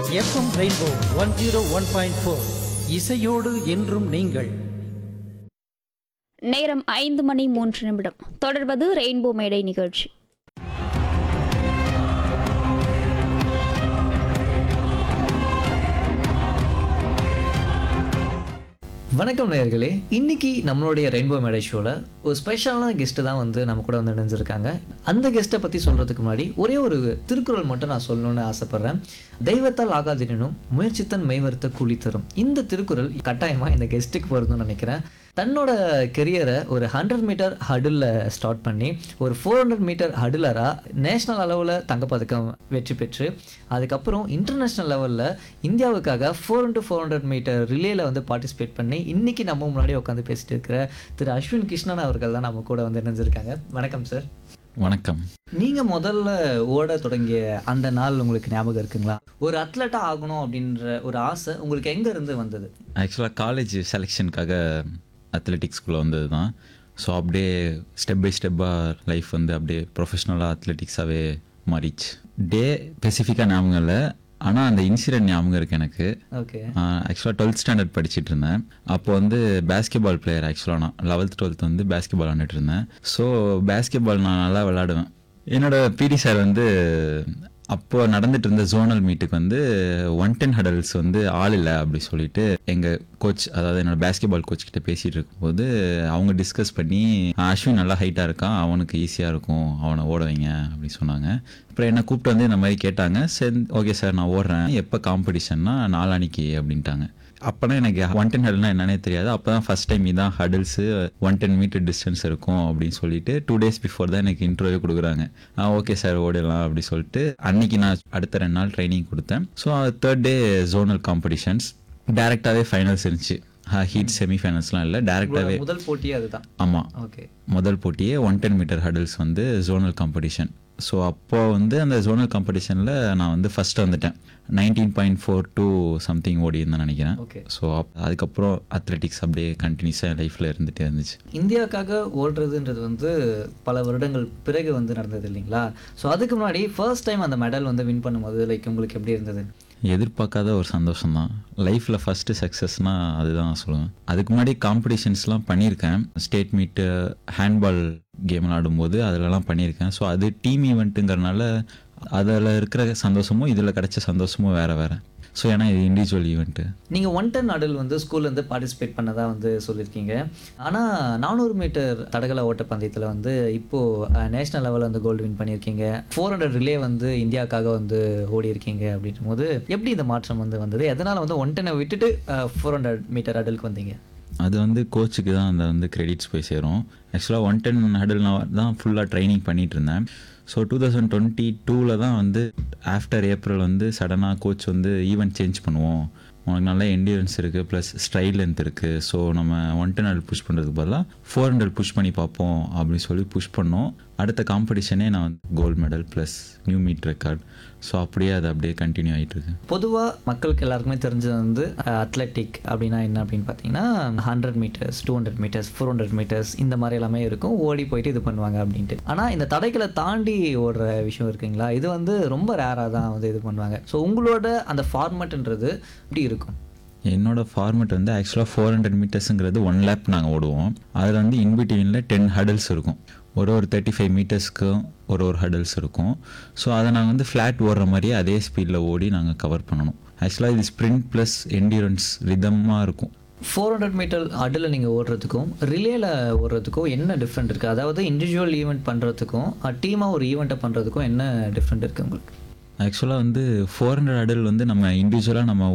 FM rainbow one zero one point four இசையோடு என்றும் நீங்கள் நேரம் ஐந்து மணி மூன்று நிமிடம் தொடர்வது ரெயின்போ மேடை நிகழ்ச்சி வணக்கம் நேயர்களே இன்னைக்கு நம்மளுடைய ரெயின்போ மேடை ஷோவில் ஒரு ஸ்பெஷலான கெஸ்ட்டு தான் வந்து நம்ம கூட வந்து இணைஞ்சிருக்காங்க அந்த கெஸ்ட்டை பற்றி சொல்கிறதுக்கு முன்னாடி ஒரே ஒரு திருக்குறள் மட்டும் நான் சொல்லணும்னு ஆசைப்பட்றேன் தெய்வத்தால் ஆகாதினும் முயற்சித்தன் மெய்வருத்த கூலி தரும் இந்த திருக்குறள் கட்டாயமாக இந்த கெஸ்ட்டுக்கு வருதுன்னு நினைக்கிறேன் தன்னோட கெரியரை ஒரு ஹண்ட்ரட் மீட்டர் ஹடில் ஸ்டார்ட் பண்ணி ஒரு ஃபோர் ஹண்ட்ரட் மீட்டர் ஹடிலராக நேஷ்னல் அளவில் தங்கப்பதக்கம் வெற்றி பெற்று அதுக்கப்புறம் இன்டர்நேஷ்னல் லெவலில் இந்தியாவுக்காக four into four hundred metre ரிலேல வந்து பார்ட்டிசிபேட் பண்ணி இன்னைக்கு நம்ம முன்னாடி உட்காந்து பேசிட்டு இருக்கிற திரு அஸ்வின் கிருஷ்ணன் அவர்கள் தான் நம்ம கூட வந்து இணைஞ்சிருக்காங்க வணக்கம் சார் வணக்கம் நீங்கள் முதல்ல ஓட தொடங்கிய அந்த நாள் உங்களுக்கு ஞாபகம் இருக்குங்களா ஒரு அத்லட்டாக ஆகணும் அப்படின்ற ஒரு ஆசை உங்களுக்கு எங்கே இருந்து வந்தது ஆக்சுவலாக காலேஜ் செலெக்ஷனுக்காக அத்லெட்டிக்ஸ்குள்ளே வந்தது தான் ஸோ அப்படியே ஸ்டெப் பை ஸ்டெப்பாக லைஃப் வந்து அப்படியே ப்ரொஃபஷ்னலாக அத்லெட்டிக்ஸாகவே மாறிச்சு டே ஸ்பெசிஃபிக்காக ஞாபகம் இல்லை ஆனால் அந்த இன்சிடென்ட் ஞாபகம் இருக்குது எனக்கு ஓகே ஆக்சுவலாக டுவெல்த் ஸ்டாண்டர்ட் படிச்சிட்டு இருந்தேன் அப்போ வந்து பேஸ்கெட்பால் பிளேயர் ஆக்சுவலாக நான் லெவல்த் டுவெல்த் வந்து பேஸ்கெட்பால் விளாண்டுட்டு இருந்தேன் ஸோ பேஸ்கெட்பால் நான் நல்லா விளாடுவேன் என்னோட பிடி சார் வந்து அப்போ நடந்துட்டு இருந்த ஜோனல் மீட்டுக்கு வந்து ஒன் டென் ஹடல்ஸ் வந்து ஆள் இல்லை அப்படி சொல்லிட்டு எங்கள் கோச் அதாவது என்னோட பேஸ்கெட்பால் கோச் கிட்ட பேசிட்டு இருக்கும்போது அவங்க டிஸ்கஸ் பண்ணி அஸ்வின் நல்லா ஹைட்டாக இருக்கான் அவனுக்கு ஈஸியாக இருக்கும் அவனை ஓட வைங்க அப்படி சொன்னாங்க அப்புறம் என்னை கூப்பிட்டு வந்து இந்த மாதிரி கேட்டாங்க சரி ஓகே சார் நான் ஓடுறேன் எப்போ காம்படிஷன்னா நாளானிக்கு அப்படின்ட்டாங்க அப்போனா எனக்கு ஒன் டென் ஹடல்னா என்னன்னே தெரியாது அப்போ தான் ஃபஸ்ட் டைம் இதான் hurdles one ten metre distance இருக்கும் அப்படின்னு சொல்லிட்டு டூ டேஸ் பிஃபோர் தான் எனக்கு இன்டர்வியூ கொடுக்குறாங்க ஆ ஓகே சார் ஓடிடலாம் அப்படி சொல்லிட்டு அன்னைக்கு நான் அடுத்த ரெண்டு நாள் ட்ரைனிங் கொடுத்தேன் so third day zonal competitions டேரெக்டாகவே ஃபைனல்ஸ் இருந்துச்சு ஹீட் செமிஃபைனல்ஸ்லாம் இல்லை டேரெக்டாகவே முதல் போட்டியே அதுதான் ஆமாம் ஓகே முதல் போட்டியே ஒன் டென் மீட்டர் ஹடல்ஸ் வந்து ஜோனல் காம்படிஷன் ஸோ அப்போ வந்து அந்த ஜோனல் காம்படிஷனில் நான் வந்து ஃபஸ்ட்டு வந்துட்டேன் nineteen point four two something ஓடி இருந்தேன் நினைக்கிறேன் Okay. ஸோ அதுக்கப்புறம் அத்லெட்டிக்ஸ் அப்படியே கண்டினியூஸாக என் லைஃப்பில் இருந்துகிட்டே இருந்துச்சு இந்தியாவுக்காக ஓடுறதுன்றது வந்து பல வருடங்கள் பிறகு வந்து நடந்தது இல்லைங்களா ஸோ அதுக்கு முன்னாடி ஃபர்ஸ்ட் டைம் அந்த மெடல் வந்து வின் பண்ணும்போது லைக் உங்களுக்கு எப்படி இருந்தது எதிர்பார்க்காத ஒரு சந்தோஷம் தான் லைஃப்பில் ஃபஸ்ட்டு சக்ஸஸ்னால் அதுதான் நான் சொல்லுவேன் அதுக்கு முன்னாடி காம்படிஷன்ஸ்லாம் பண்ணியிருக்கேன் ஸ்டேட் மீட்டு ஹேண்ட்பால் கேம் விளாடும்போது அதிலலாம் பண்ணியிருக்கேன் ஸோ அது டீம் ஈவெண்ட்டுங்கிறனால அதில் இருக்கிற சந்தோஷமும் இதில் கிடைச்ச சந்தோஷமும் வேறு வேறு ஸோ ஏன்னா இது இண்டிவிஜுவல் ஈவெண்ட்டு நீங்கள் ஒன் டென் அடல் வந்து ஸ்கூல்லேருந்து பார்ட்டிசிபேட் பண்ணதா வந்து சொல்லியிருக்கீங்க ஆனால் நானூறு மீட்டர் தடகள ஓட்டப்பந்தயத்தில் வந்து இப்போது நேஷனல் லெவலில் வந்து கோல்டு வின் பண்ணியிருக்கீங்க ஃபோர் ஹண்ட்ரட் ரிலே வந்து இந்தியாவுக்காக வந்து ஓடி இருக்கீங்க அப்படின்னும் போது எப்படி இந்த மாற்றம் வந்து வந்தது எதனால் வந்து ஒன் டென்னை விட்டுட்டு ஃபோர் ஹண்ட்ரட் மீட்டர் அடலுக்கு வந்தீங்க அது வந்து கோச்சுக்கு தான் அந்த வந்து கிரெடிட்ஸ் போய் சேரும் ஆக்சுவலாக ஒன் டென் ஹடில் நான் தான் ஃபுல்லாக ட்ரைனிங் பண்ணிட்டு இருந்தேன் ஸோ டூ தௌசண்ட் டுவெண்ட்டி டூவில் தான் வந்து ஆஃப்டர் ஏப்ரல் வந்து சடனாக கோச் வந்து ஈவெண்ட் சேஞ்ச் பண்ணுவோம் உனக்கு நல்ல எண்டியரன்ஸ் இருக்குது ப்ளஸ் ஸ்ட்ரைட் லென்த் இருக்குது ஸோ நம்ம ஒன் டென் ஹண்ட்ரட் புஷ் பண்ணுறதுக்கு பதிலாக ஃபோர் ஹண்ட்ரட் புஷ் பண்ணி பார்ப்போம் அப்படின்னு சொல்லி புஷ் பண்ணோம் அடுத்த காம்படிஷனே நான் வந்து gold medal plus new meet record so அப்படியே அது அப்படியே கண்டினியூ ஆகிட்டு இருக்கு பொதுவாக மக்களுக்கு எல்லாருக்குமே தெரிஞ்சது வந்து அத்லெட்டிக் அப்படின்னா என்ன அப்படின்னு பார்த்தீங்கன்னா hundred metres two hundred metres four hundred metres இந்த மாதிரி எல்லாமே இருக்கும் ஓடி போயிட்டு இது பண்ணுவாங்க அப்படின்ட்டு ஆனால் இந்த தடைகளை தாண்டி ஓடுற விஷயம் இருக்குங்களா இது வந்து ரொம்ப ரேராக தான் வந்து இது பண்ணுவாங்க ஸோ உங்களோட அந்த ஃபார்மேட்ன்றது எப்படி இருக்கும் என்னோட ஃபார்மேட் வந்து ஆக்சுவலாக ஃபோர் ஹண்ட்ரட் மீட்டர்ஸுங்கிறது ஒன் லேப் நாங்கள் ஓடுவோம் அதில் வந்து இன்பிட்வீனில் டென் ஹடல்ஸ் இருக்கும் ஒரு ஒரு தேர்ட்டி ஃபைவ் மீட்டர்ஸ்க்கும் ஒரு ஒரு ஹடல்ஸ் இருக்கும் ஸோ அதை நாங்கள் வந்து ஃப்ளாட் ஓடுற மாதிரியே அதே ஸ்பீடில் ஓடி நாங்கள் கவர் பண்ணணும் ஆக்சுவலாக இது ஸ்ப்ரிண்ட் ப்ளஸ் என்டியூரன்ஸ் ரிதமாக இருக்கும் ஃபோர் ஹண்ட்ரட் மீட்டர் அடில் நீங்கள் ஓடுறதுக்கும் ரிலேல ஓடுறதுக்கும் என்ன டிஃப்ரெண்ட் இருக்குது அதாவது இண்டிவிஜுவல் ஈவெண்ட் பண்ணுறதுக்கும் டீமாக ஒரு ஈவெண்ட்டை பண்ணுறதுக்கும் என்ன டிஃப்ரெண்ட் இருக்குது உங்களுக்கு ஆக்சுவலாக வந்து ஃபோர் ஹண்ட்ரட் அடல் வந்து நம்ம இண்டிவிஜுவலாக நம்ம